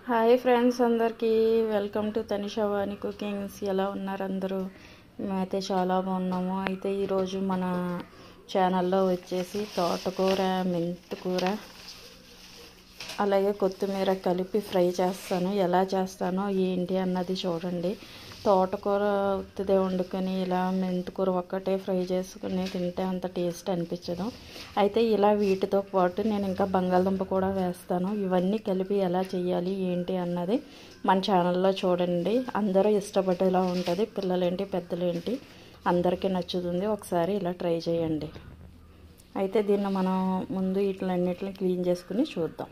hi friends అందరికీ welcome to Tanishavani cookings ఎలా ఉన్నారు అందరూ మేమైతే చాలా బాగున్నాము అయితే ఈరోజు మన ఛానల్లో వచ్చేసి తోటకూర మెంతికూర అలాగే కొత్తిమీర కలిపి ఫ్రై చేస్తాను ఎలా చేస్తానో ఏంటి అన్నది చూడండి తోటకూర ఉత్తిదే వండుకొని ఇలా మెంతికూర ఒక్కటే ఫ్రై చేసుకుని తింటే అంత టేస్ట్ అనిపించదు అయితే ఇలా వీటితో పాటు నేను ఇంకా బంగాళదుంప కూడా వేస్తాను ఇవన్నీ కలిపి ఎలా చేయాలి ఏంటి అన్నది మన ఛానల్లో చూడండి అందరూ ఇష్టపడేలా ఉంటుంది పిల్లలేంటి పెద్దలేంటి అందరికీ నచ్చుతుంది ఒకసారి ఇలా ట్రై చేయండి అయితే దీన్ని మనం ముందు వీటిలన్నిటిని క్లీన్ చేసుకుని చూద్దాం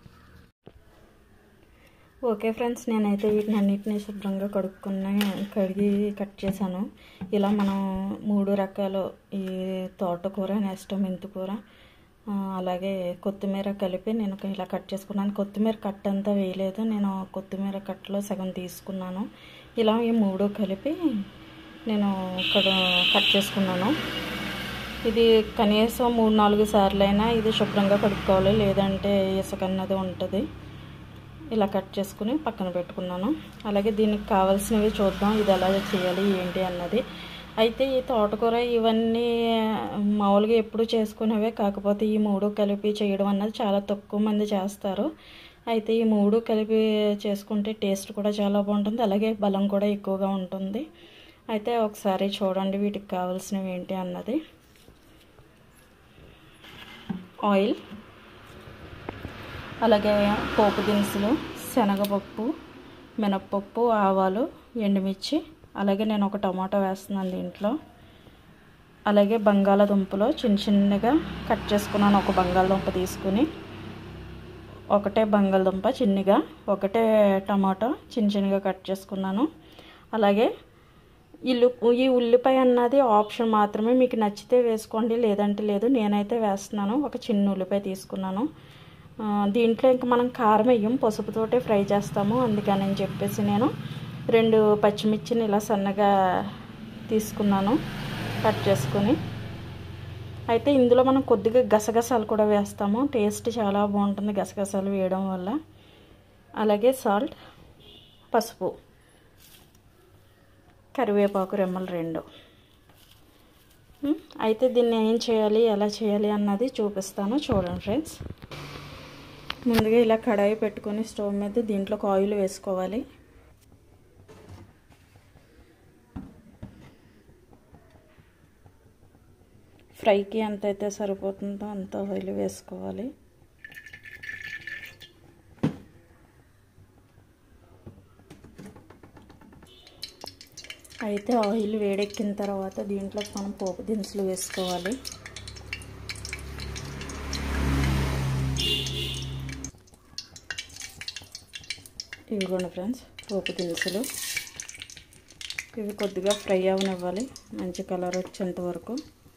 ఓకే ఫ్రెండ్స్ నేనైతే వీటిని అన్నిటిని శుభ్రంగా కడుక్కుని కడిగి కట్ చేశాను ఇలా మనం మూడు రకాలు ఈ తోటకూర నెక్స్ట్ మెంతికూర అలాగే కొత్తిమీర కలిపి నేను ఇలా కట్ చేసుకున్నాను కొత్తిమీర కట్ అంతా వేయలేదు నేను కొత్తిమీర కట్లో సగం తీసుకున్నాను ఇలా ఈ మూడు కలిపి నేను ఇక్కడ కట్ చేసుకున్నాను ఇది కనీసం మూడు నాలుగు సార్లు అయినా ఇది శుభ్రంగా కడుక్కోవాలి లేదంటే ఇసుక అన్నది ఉంటుంది ఇలా కట్ చేసుకుని పక్కన పెట్టుకున్నాను అలాగే దీనికి కావాల్సినవి చూద్దాం ఇది ఎలా చేయాలి ఏంటి అన్నది అయితే ఈ తోటకూర ఇవన్నీ మామూలుగా ఎప్పుడు చేసుకునేవే కాకపోతే ఈ మూడు కలిపి చేయడం అన్నది చాలా తక్కువ మంది చేస్తారు అయితే ఈ మూడు కలిపి చేసుకుంటే టేస్ట్ కూడా చాలా బాగుంటుంది అలాగే బలం కూడా ఎక్కువగా ఉంటుంది అయితే ఒకసారి చూడండి వీటికి కావాల్సినవి ఏంటి అన్నది ఆయిల్ అలాగే పోపు దినుసులు శనగపప్పు మినప్పప్పు ఆవాలు ఎండుమిర్చి అలాగే నేను ఒక టమాటా వేస్తున్నాను దీంట్లో అలాగే బంగాళాదుంపలు చిన్న చిన్నగా కట్ చేసుకున్నాను ఒక బంగాళదుంప తీసుకుని ఒకటే బంగాళదుంప చిన్నగా ఒకటే టమాటా చిన్న చిన్నగా కట్ చేసుకున్నాను అలాగే ఇల్లు ఈ ఉల్లిపాయ అన్నది ఆప్షన్ మాత్రమే మీకు నచ్చితే వేసుకోండి లేదంటే లేదు నేనైతే వేస్తున్నాను ఒక చిన్న ఉల్లిపాయ తీసుకున్నాను దీంట్లో ఇంకా మనం కారం వేయం పసుపుతోటే ఫ్రై చేస్తాము అందుకని చెప్పేసి నేను రెండు పచ్చిమిర్చిని ఇలా సన్నగా తీసుకున్నాను కట్ చేసుకొని అయితే ఇందులో మనం కొద్దిగా గసగసాలు కూడా వేస్తాము టేస్ట్ చాలా బాగుంటుంది గసగసాలు వేయడం వల్ల అలాగే సాల్ట్ పసుపు కరివేపాకు రెమ్మలు రెండు అయితే దీన్ని ఏం చేయాలి ఎలా చేయాలి అన్నది చూపిస్తాను చూడండి ఫ్రెండ్స్ ముందుగా ఇలా కడాయి పెట్టుకొని స్టవ్ మీద దీంట్లో ఆయిల్ వేసుకోవాలి ఫ్రైకి ఎంత అయితే సరిపోతుందో అంత ఆయిల్ వేసుకోవాలి అయితే ఆయిల్ వేడెక్కిన తర్వాత దీంట్లో మనం పోపు దినుసులు వేసుకోవాలి ఇవిగోండి ఫ్రెండ్స్ పోపు దినుసులు ఇవి కొద్దిగా ఫ్రై అవనివ్వాలి మంచి కలర్ వచ్చేంత వరకు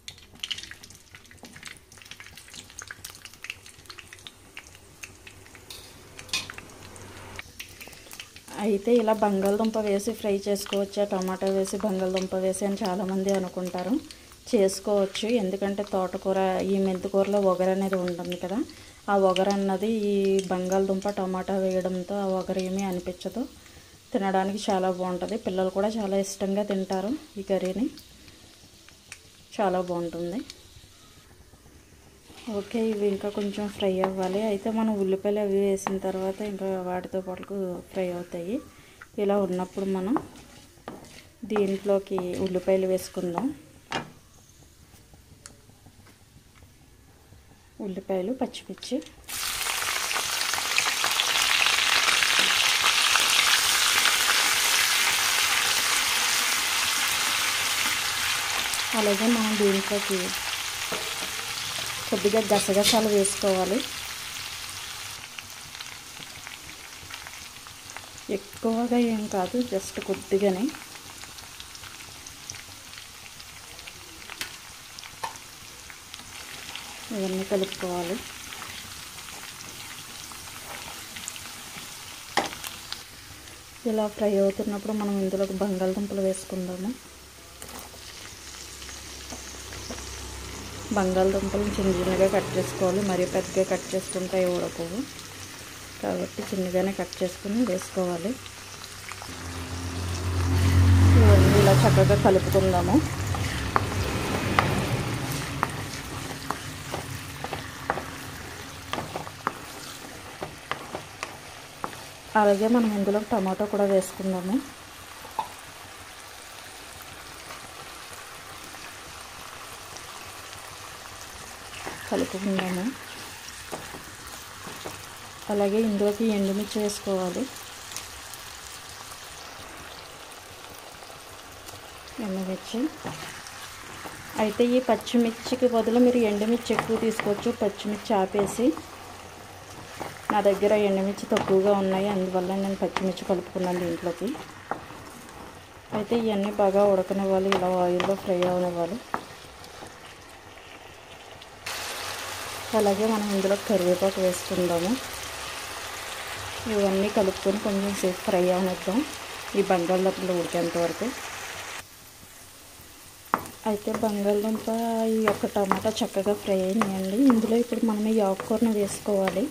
అయితే ఇలా బంగాళదుంప వేసి ఫ్రై చేసుకోవచ్చా టమాటా వేసి బంగాళదుంప వేసి అని చాలామంది అనుకుంటారు చేసుకోవచ్చు ఎందుకంటే తోటకూర ఈ మెంతికూరలో ఒగర అనేది ఉంటుంది కదా ఆ ఒగర అన్నది ఈ బంగాళదుంప టమాటా వేయడంతో ఆ ఒగర ఏమీ అనిపించదు తినడానికి చాలా బాగుంటుంది పిల్లలు కూడా చాలా ఇష్టంగా తింటారు ఈ కర్రీని చాలా బాగుంటుంది ఓకే ఇవి ఇంకా కొంచెం ఫ్రై అవ్వాలి అయితే మనం ఉల్లిపాయలు అవి వేసిన తర్వాత ఇంకా వాటితో పాటు ఫ్రై అవుతాయి ఇలా ఉన్నప్పుడు మనం దీంట్లోకి ఉల్లిపాయలు వేసుకుందాం ఉల్లిపాయలు పచ్చిమిర్చి అలాగే మనం దీంట్లోకి కొద్దిగా గసగసాలు వేసుకోవాలి ఎక్కువగా ఏం కాదు జస్ట్ కొద్దిగానే ఇవన్నీ కలుపుకోవాలి ఇలా ఫ్రై అవుతున్నప్పుడు మనం ఇందులోకి బంగాళదుంపలు వేసుకుందాము బంగాళదుంపలు చిన్న చిన్నగా కట్ చేసుకోవాలి మరీ పెద్దగా కట్ చేసుకుంటే ఉడకవు కాబట్టి చిన్నగానే కట్ చేసుకుని వేసుకోవాలి ఇవన్నీ ఇలా చక్కగా కలుపుకుందాము అలాగే మనం ఇందులో టమాటో కూడా వేసుకుందాము కలుపుకుందాము అలాగే ఇందులోకి ఎండుమిర్చి వేసుకోవాలి ఎండుమిర్చి అయితే ఈ పచ్చిమిర్చికి బదులు మీరు ఎండుమిర్చి ఎక్కువ తీసుకోవచ్చు పచ్చిమిర్చి ఆపేసి నా దగ్గర ఎండుమిర్చి తక్కువగా ఉన్నాయి అందువల్ల నేను పచ్చిమిర్చి కలుపుకున్నాను దీంట్లోకి అయితే ఇవన్నీ బాగా ఉడకనివ్వాలి ఇలా ఆయిల్లో ఫ్రై అవనివ్వాలి అలాగే మనం ఇందులో కరివేపాకు వేసుకుందాము ఇవన్నీ కలుపుకొని కొంచెం సేపు ఫ్రై అవనిద్దాం ఈ బంగాళదుంపలు ఉడికేంత వరకు అయితే బంగాళదుంప ఈ యొక్క టమాటా చక్కగా ఫ్రై అయినాయండి ఇందులో ఇప్పుడు మనం ఈ ఆకుకూరను వేసుకోవాలి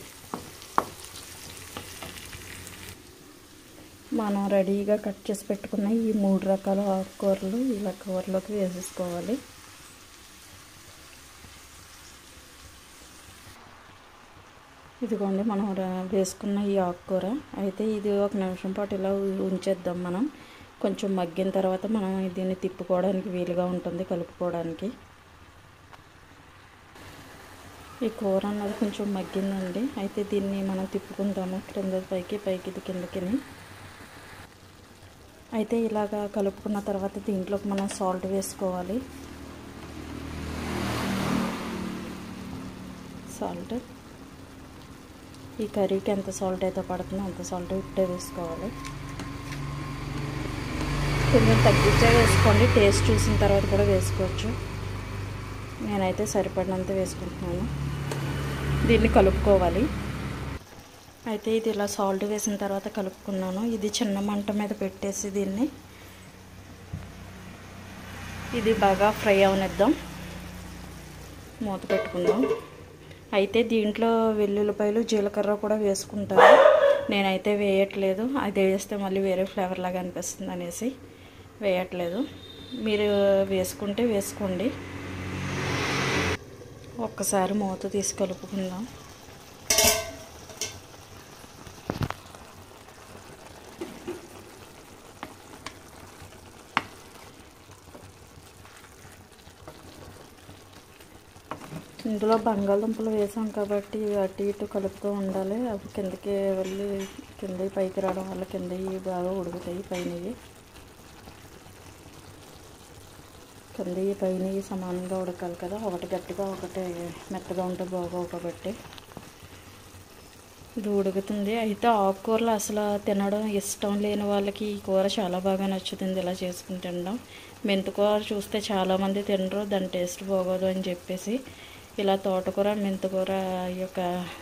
మనం రెడీగా కట్ చేసి పెట్టుకున్న ఈ మూడు రకాల ఆకుకూరలు ఇలా కూరలోకి వేసేసుకోవాలి ఇదిగోండి మనం వేసుకున్న ఈ ఆకుకూర అయితే ఇది ఒక నిమిషం పాటు ఇలా ఉంచేద్దాం మనం కొంచెం మగ్గిన తర్వాత మనం దీన్ని తిప్పుకోవడానికి వీలుగా ఉంటుంది కలుపుకోవడానికి ఈ కూర అన్నది కొంచెం మగ్గిందండి అయితే దీన్ని మనం తిప్పుకుందాము క్రింద పైకి పైకి ఇది కిందకి అయితే ఇలాగా కలుపుకున్న తర్వాత దీంట్లోకి మనం సాల్ట్ వేసుకోవాలి సాల్ట్ ఈ కర్రీకి ఎంత సాల్ట్ అయితే పడుతుందో అంత సాల్ట్ ఇప్పుడే వేసుకోవాలి కొంచెం తగ్గించే వేసుకోండి టేస్ట్ చూసిన తర్వాత కూడా వేసుకోవచ్చు నేనైతే సరిపడినంత వేసుకుంటున్నాను దీన్ని కలుపుకోవాలి అయితే ఇది ఇలా సాల్ట్ వేసిన తర్వాత కలుపుకున్నాను ఇది చిన్న మంట మీద పెట్టేసి దీన్ని ఇది బాగా ఫ్రై అవనిద్దాం మూత పెట్టుకుందాం అయితే దీంట్లో వెల్లుల్లిపాయలు జీలకర్ర కూడా వేసుకుంటారు నేనైతే వేయట్లేదు అది వేస్తే మళ్ళీ వేరే ఫ్లేవర్ లాగా అనిపిస్తుంది అనేసి వేయట్లేదు మీరు వేసుకుంటే వేసుకోండి ఒక్కసారి మూత తీసి కలుపుకుందాం ఇందులో బంగాళదుంపలు వేసాం కాబట్టి అటు ఇటు కలుపుతూ ఉండాలి అవి కిందకి వెళ్ళి కింద పైకి రావడం వల్ల కింద బాగా ఉడుకుతాయి పైన కింద పైన సమానంగా ఉడకాలి కదా ఒకటి గట్టిగా ఒకటి మెత్తగా ఉంటే బాగోవు కాబట్టి ఇది ఉడుకుతుంది అయితే ఆకుకూరలు అసలు తినడం ఇష్టం లేని వాళ్ళకి ఈ కూర చాలా బాగా నచ్చుతుంది ఇలా చేసుకుని తినడం మెంతికూర చూస్తే చాలామంది తినరు దాని టేస్ట్ బాగోదు అని చెప్పేసి ఇలా తోటకూర మెంతికూర యొక్క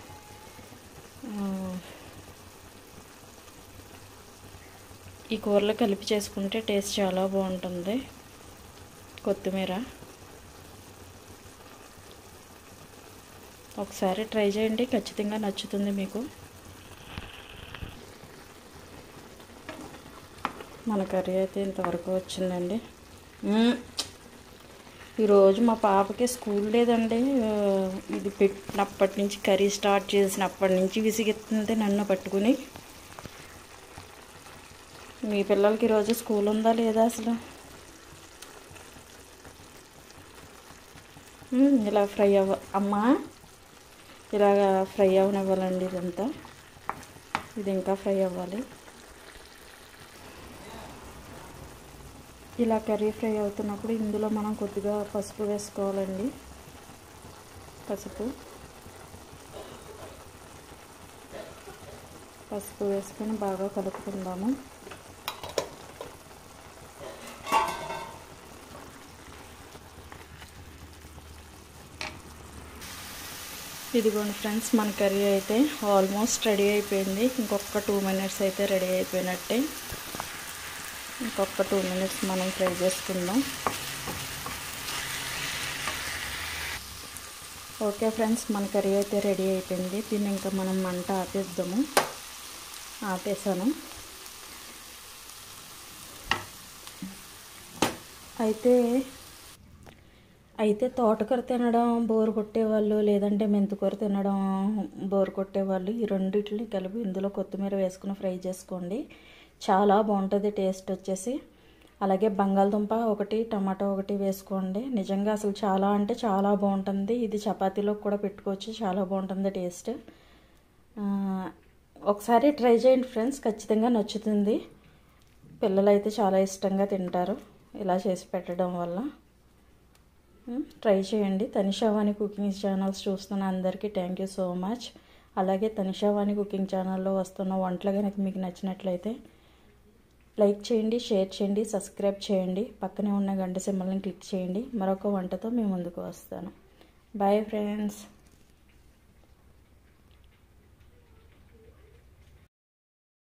ఈ కూరలో కలిపి చేసుకుంటే టేస్ట్ చాలా బాగుంటుంది కొత్తిమీర ఒకసారి ట్రై చేయండి ఖచ్చితంగా నచ్చుతుంది మీకు మన కర్రీ అయితే ఇంతవరకు వచ్చిందండి ఈరోజు మా పాపకి స్కూల్ లేదండి ఇది పెట్టినప్పటి నుంచి కర్రీ స్టార్ట్ చేసినప్పటి నుంచి విసిగెత్తుంది నన్ను పట్టుకుని మీ పిల్లలకి ఈరోజు స్కూల్ ఉందా లేదా అసలు ఇలా ఫ్రై అవ్వ అమ్మా ఇలాగ ఫ్రై అవనివ్వాలండి ఇదంతా ఇది ఇంకా ఫ్రై అవ్వాలి ఇలా కర్రీ ఫ్రై అవుతున్నప్పుడు ఇందులో మనం కొద్దిగా పసుపు వేసుకోవాలండి పసుపు పసుపు వేసుకొని బాగా కలుపుకుందాము ఇదిగోండి ఫ్రెండ్స్ మన కర్రీ అయితే ఆల్మోస్ట్ రెడీ అయిపోయింది ఇంకొక టూ మినిట్స్ అయితే రెడీ అయిపోయినట్టే ఇంకొక టూ మినిట్స్ మనం ఫ్రై చేసుకుందాం ఓకే ఫ్రెండ్స్ మన కర్రీ అయితే రెడీ అయిపోయింది దీన్ని ఇంకా మనం మంట ఆపేద్దాము ఆపేసాను అయితే అయితే తోటకూర తినడం బోరు కొట్టేవాళ్ళు లేదంటే మెంతికూర తినడం బోరు కొట్టేవాళ్ళు ఈ రెండిటిని కలిపి ఇందులో కొత్తిమీర వేసుకుని ఫ్రై చేసుకోండి చాలా బాగుంటుంది టేస్ట్ వచ్చేసి అలాగే బంగాళదుంప ఒకటి టమాటో ఒకటి వేసుకోండి నిజంగా అసలు చాలా అంటే చాలా బాగుంటుంది ఇది చపాతీలో కూడా పెట్టుకోవచ్చు చాలా బాగుంటుంది టేస్ట్ ఒకసారి ట్రై చేయండి ఫ్రెండ్స్ ఖచ్చితంగా నచ్చుతుంది పిల్లలు అయితే చాలా ఇష్టంగా తింటారు ఇలా చేసి పెట్టడం వల్ల ట్రై చేయండి తనిషావాణి కుకింగ్ ఛానల్స్ చూస్తున్న అందరికీ థ్యాంక్ యూ సో మచ్ అలాగే తనిషావాణి కుకింగ్ ఛానల్లో వస్తున్న వంటలు కనుక మీకు నచ్చినట్లయితే లైక్ చేయండి షేర్ చేయండి సబ్స్క్రైబ్ చేయండి పక్కనే ఉన్న గంట సింబల్ని క్లిక్ చేయండి మరొక వంటతో మీ ముందుకు వస్తాను బాయ్ ఫ్రెండ్స్